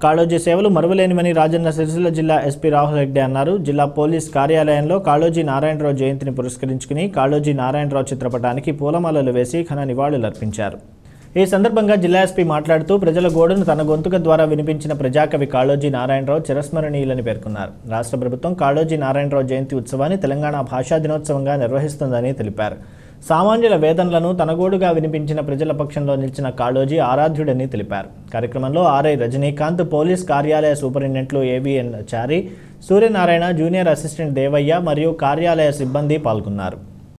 కాళోజీ సేవలు మరువలేనివని రాజన్న సిరిసిల్ల జిల్లా ఎస్పీ రాహుల్ రెడ్డి అన్నారు జిల్లా పోలీస్ కార్యాలయంలో కాళోజీ నారాయణరావు జయంతిని పురస్కరించుకుని కాళోజీ నారాయణరావు చిత్రపటానికి పూలమాలలు వేసి ఘన నివాళులర్పించారు ఈ సందర్భంగా జిల్లా ఎస్పీ మాట్లాడుతూ ప్రజల గోడును తన గొంతుక ద్వారా వినిపించిన ప్రజాకవి కాళోజీ నారాయణరావు చిరస్మరణీయులని పేర్కొన్నారు రాష్ట్ర ప్రభుత్వం కాళోజీ నారాయణరావు జయంతి ఉత్సవాన్ని తెలంగాణ భాషా దినోత్సవంగా నిర్వహిస్తుందని తెలిపారు సామాన్యుల వేదనలను తనగోడుగా వినిపించిన ప్రజల పక్షంలో నిలిచిన కాళోజీ ఆరాధ్యుడని తెలిపారు కార్యక్రమంలో ఆర్ఐ రజనీకాంత్ పోలీస్ కార్యాలయ సూపరింటెండెంట్లు ABN Chari Suryanarayana junior assistant Devayya మరియు కార్యాలయ సిబ్బంది పాల్గొన్నారు